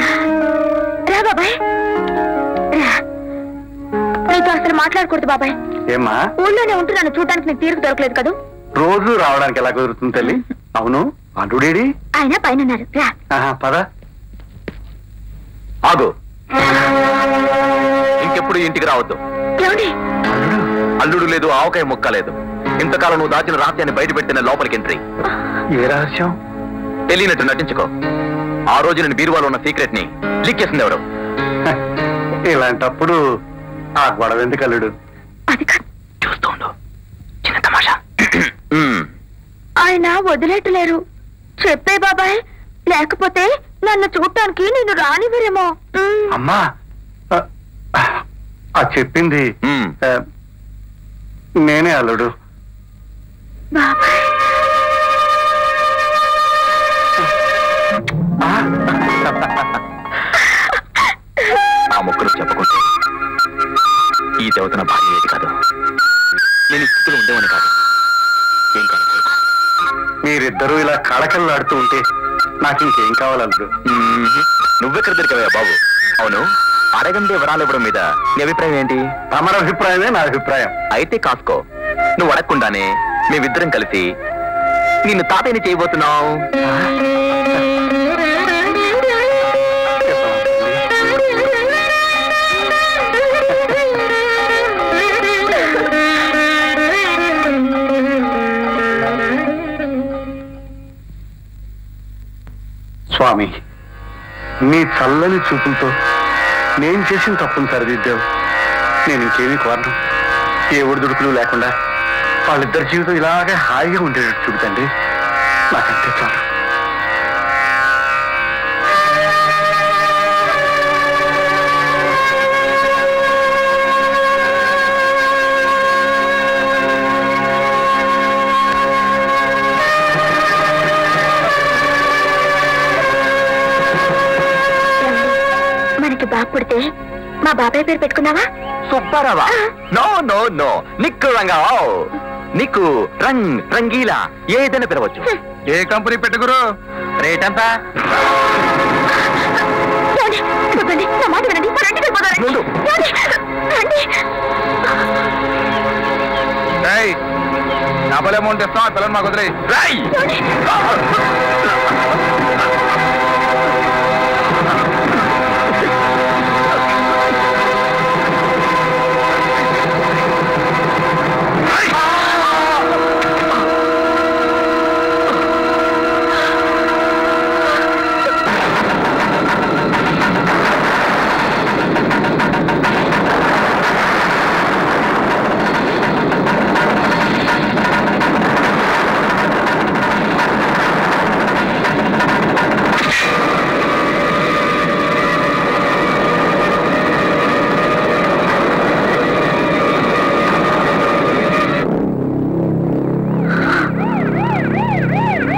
రా బాబాయ్ రా నీతో అసలు మాట్లాడకూడదు బాబాయ్ ఏమ్మా ఊళ్ళోనే ఉంటున్నాను చూడడానికి నీకు తీరుకు దొరకలేదు కదూ రోజు రావడానికి ఎలా కుదురుతుంది తల్లి అవును అల్లుడేడి ఆయన పైన ఉన్నారు రా ఆహా, పద ఆగు ఇంకెప్పుడు ఇంటికి రావద్దు ఏమండి అల్లుడు లేదు ఆవకాయ ముక్క లేదు ఇంతకాలం నువ్వు దాచిన రహస్యాన్ని బయట పెట్టిన లోపలికి ఎంట్రీ ఏ రహస్యం తెలియనట్టు నటించుకో ఆ రోజు నేను బీరువాలో ఉన్న సీక్రెట్ ని లీక్ చేసింది ఎవరు హ, ఇలాంటప్పుడు ఆ గొడవ ఎందుకు అల్లుడు అది కాదు చూస్తూ ఉండు చిన్న తమాషా మ్మ్. ఆయన వదిలేటలేరు చెప్పే బాబాయ్ లేకపోతే నన్ను చూడటానికి నేను రానివ్వరేమో ఉమ్. అమ్మా ఆ, ఆ చెప్పింది మ్మ్. ఆ, నేనే అల్లుడు బాబాయ్ ఆ, ఆ ముక్కలు చెప్పకుంటే ఈ దేవత నా భార్య ఏది కాదు నేను ఈ స్థితిలో ఉండేవని కాదు ఏం కాదు కోరుకో. మీరిద్దరూ ఇలా కళకళలాడుతూ ఉంటే నాకు ఇంకేం కావాలి అల్లుడు మ్మ్. నువ్వెక్కడ దొరికావయ్యా బాబు అవును అడగందే వరాలు ఇవ్వడం మీద నీ అభిప్రాయం ఏంటి తమర అభిప్రాయమే నా అభిప్రాయం అయితే కాసుకో నువ్వు అడగకుండానే మేమిద్దరం కలిసి నిన్ను తాతయ్యని చేయబోతున్నావు స్వామి నీ చల్లని చూపులతో నేను చేసిన తప్పును సరిదిద్దావు నేను ఇంకేమీ కోరను ఏ ఒడిదుడుకులు లేకుండా వాళ్ళిద్దరి జీవితం ఇలాగే హాయిగా ఉండేటట్టు చూపుతండి నాకంతే చాలు మనకి బాబు పుడితే మా బాబాయ్ పేరు పెట్టుకుందావా సుబ్బారావా నో నో నో నిక్కు రంగా నీకు రంగ్ రంగీలా ఏదైనా పిలవచ్చు ఏ కంపెనీ పెట్టుకురు రేట్ ఎంత ఏమండి? ఇదిగోండి, నా మాట వినండి మన ఇంటికి వెళ్ళిపోదాం. ముందు. ఏమండి? రండి. డబల్ అమౌంట్ ఇస్తాం పిల్లలు మాకు వదిలే రాయ్ ఏమండి?